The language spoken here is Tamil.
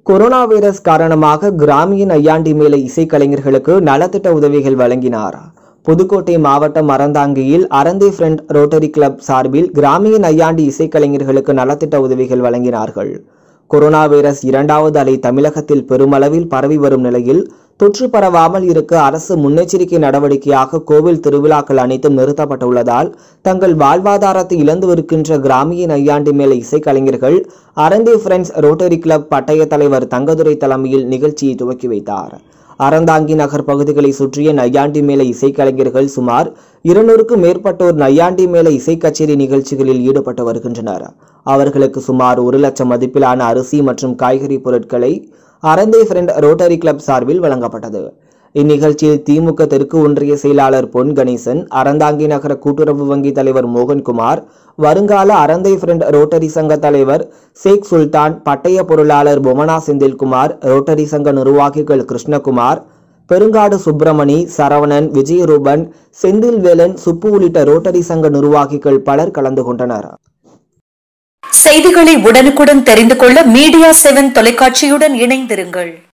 கொரோனா வைரஸ் காரணமாக கிராமிய நையாண்டி மேல இசைக்கலைஞர்களுக்கு நலத்திட்ட உதவிகள் வழங்கினார் புதுக்கோட்டை மாவட்டம் அறந்தாங்கியில் அறந்தை ஃப்ரெண்ட் ரோட்டரி கிளப் சார்பில் கிராமிய நையாண்டி இசைக்கலைஞர்களுக்கு நலத்திட்ட உதவிகள் வழங்கினார்கள் கொரோனா வைரஸ் இரண்டாவது அலை தமிழகத்தில் பெருமளவில் பரவி வரும் நிலையில் தொற்று பரவாமல் இருக்க அரசு முன்னெச்சரிக்கை நடவடிக்கையாக கோவில் திருவிழாக்கள் அனைத்தும் நிறுத்தப்பட்டுள்ளதால் தங்கள் வாழ்வாதாரத்தை இழந்து வருகின்ற கிராமிய நையாண்டி மேல இசைக்கலைஞர்கள் அரந்தி ஃப்ரெண்ட்ஸ் ரோட்டரி கிளப் பட்டய தலைவர் தங்கதுரை தலைமையில் நிகழ்ச்சியை துவக்கி வைத்தார் அறந்தாங்கி நகர் பகுதிகளை சுற்றிய நையாண்டி மேல இசைக்கலைஞர்கள் சுமார் இருநூறுக்கும் மேற்பட்டோர் நையாண்டி மேல இசை கச்சேரி நிகழ்ச்சிகளில் ஈடுபட்டு வருகின்றனர் அவர்களுக்கு சுமார் ஒரு லட்சம் மதிப்பிலான அரிசி மற்றும் காய்கறி பொருட்களை அரந்தை ஃப்ரெண்ட் ரோட்டரி கிளப் சார்பில் வழங்கப்பட்டது இந்நிகழ்ச்சியில் திமுக தெற்கு ஒன்றிய செயலாளர் பொன் கணேசன் அறந்தாங்கி நகர கூட்டுறவு வங்கி தலைவர் மோகன்குமார் வருங்கால அரந்தை ஃப்ரெண்ட் ரோட்டரி சங்க தலைவர் ஷேக் சுல்தான் பட்டய பொருளாளர் பொமனா செந்தில்குமார் ரோட்டரி சங்க நிர்வாகிகள் கிருஷ்ணகுமார் பெருங்காடு சுப்பிரமணி சரவணன் விஜயரூபன் செந்தில்வேலன் சுப்பு உள்ளிட்ட ரோட்டரி சங்க நிர்வாகிகள் பலர் கலந்து கொண்டனர் செய்திகளை உடனுக்குடன் தெரிந்து கொள்ள மீடியா செவன் தொலைக்காட்சியுடன் இணைந்திருங்கள்